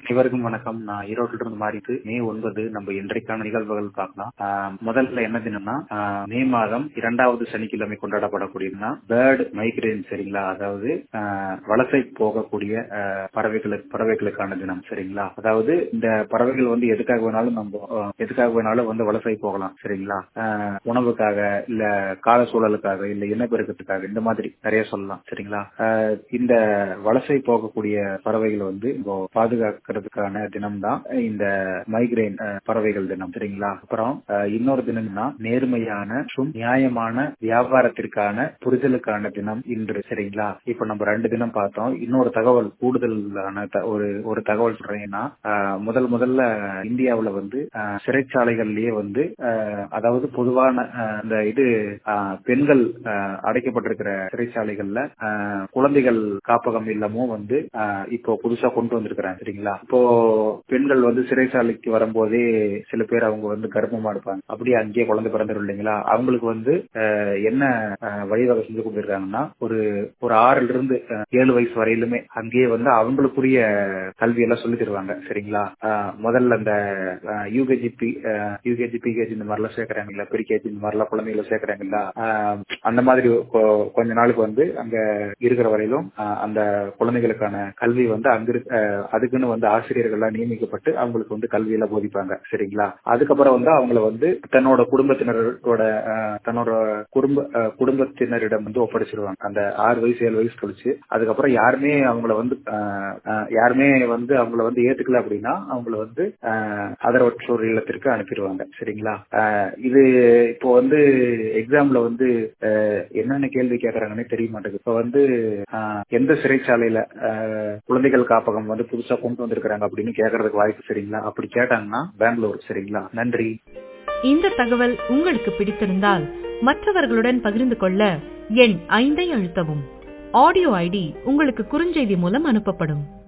இவருக்கும் வணக்கம் நான் ஈரோட்டில இருந்து மாறிட்டு மே ஒன்பது நம்ம இன்றைக்கான நிகழ்வுகள் பார்க்கலாம் ஆஹ் முதல்ல என்ன தினம்னா ஆஹ் மே மாதம் இரண்டாவது சனிக்கிழமை கொண்டாடப்படக்கூடியதுன்னா பேர்டு மைக்ரேன் சரிங்களா அதாவது ஆஹ் வலசை போகக்கூடிய ஆஹ் பறவைகளுக்கு பறவைகளுக்கான தினம் சரிங்களா அதாவது இந்த பறவைகள் வந்து எதுக்காக வேணாலும் நம்ம ஆஹ் எதுக்காக வேணாலும் வந்து வலசை போகலாம் சரிங்களா ஆஹ் உணவுக்காக இல்ல கால சூழலுக்காக இல்ல இனப்பெருக்கத்துக்காக இந்த மாதிரி நிறைய சொல்லலாம் சரிங்களா ஆஹ் இந்த வலசை போகக்கூடிய பறவைகள் வந்து இப்போ பாதுகாக்கிறதுக்கான தினம் தான் இந்த மைக்ரேன் பறவைகள் தினம் சரிங்களா அப்புறம் அஹ், இன்னொரு தினம்னா நேர்மையான மற்றும் நியாயமான வியாபாரத்திற்கான புரிதலுக்கான தினம் இன்று சரிங்களா இப்ப நம்ம ரெண்டு தினம் பார்த்தோம் இன்னொரு தகவல் கூடுதலான த- ஒரு ஒரு தகவல் சொல்றீங்கன்னா அஹ், முதல் முதல்ல இந்தியாவுல வந்து அஹ், சிறைச்சாலைகள்லயே வந்து அஹ், அதாவது பொதுவான அஹ், இந்த இது அஹ், பெண்கள் அஹ், அடைக்கப்பட்டிருக்கிற சிறைச்சாலைகள்ல அஹ், குழந்தைகள் காப்பகம் இல்லமும் வந்து அஹ், இப்போ புதுசா கொண்டு வந்திருக்கிறாங்க சரிங்களா இப்போ பெண்கள் வந்து சிறைச்சாலைக்கு வரும்போதே சில பேர் அவங்க வந்து கர்ப்பமா இருப்பாங்க அப்படியே அங்கேயே குழந்தை பிறந்துரும் இல்லைங்களா அவங்களுக்கு வந்து அஹ், என்ன அஹ், வழிவகை செஞ்சு கொடுத்திருக்காங்கன்னா ஒரு ஒரு ஆறுல இருந்து அஹ், ஏழு வயசு வரையிலுமே அங்கேயே வந்து அவங்களுக்குரிய கல்வி எல்லாம் சொல்லி தருவாங்க சரிங்களா அஹ், முதல்ல அந்த யூகேஜிபி யூகேஜி பிகேஜி இந்த மாதிரிலாம் சேர்க்கறாங்கல்ல பிரிகேஜி இந்த மாதிரிலாம் குழந்தைகளை சேர்க்கறாங்கல்ல அஹ், அந்த மாதிரி கொ- கொஞ்ச நாளுக்கு வந்து அங்க இருக்கிற வரையிலும் அஹ், அந்த குழந்தைகளுக்கான கல்வி வந்து அங்க இருக்க- அஹ், அதுக்குன்னு வந்து ஆசிரியர்கள்லாம் நியமிக்கப்பட்டு அவங்களுக்கு வந்து கல்வியில போதிப்பாங்க சரிங்களா அதுக்கப்புறம் வந்து அவங்கள வந்து தன்னோட குடும்பத்தினரோட அஹ், தன்னோட குடும்ப அஹ், குடும்பத்தினரிடம் வந்து ஒப்படைச்சிருவாங்க அந்த ஆறு வயசு ஏழு வயசு கழிச்சு அதுக்கப்புறம் யாருமே அவங்கள வந்து அஹ், அஹ், யாருமே வந்து அவங்கள வந்து ஏத்துக்கல அப்படின்னா அவங்கள வந்து அஹ், ஆதரவற்றோர் இல்லத்திற்கு அனுப்பிடுவாங்க சரிங்களா அஹ், இது இப்போ வந்து எக்ஸாம்ல வந்து அஹ், என்னென்ன கேள்வி கேட்கறாங்கன்னே தெரிய மாட்டேங்குது இப்போ வந்து அஹ், எந்த சிறைச்சாலையில அஹ், குழந்தைகள் காப்பகம் வந்து புதுசா கொண்டு வந்திருக்கிறாங்க அப்படின்னு கேட்கறதுக்கு வாய்ப்பு சரிங்களா அப்படி கேட்டாங்கன்னா பெங்களூர் சரிங்களா நன்றி இந்த தகவல் உங்களுக்கு பிடித்திருந்தால் மற்றவர்களுடன் பகிர்ந்து கொள்ள எண் ஐந்தை அழுத்தவும் ஆடியோ ஐடி உங்களுக்கு குறுஞ்செய்தி மூலம் அனுப்பப்படும்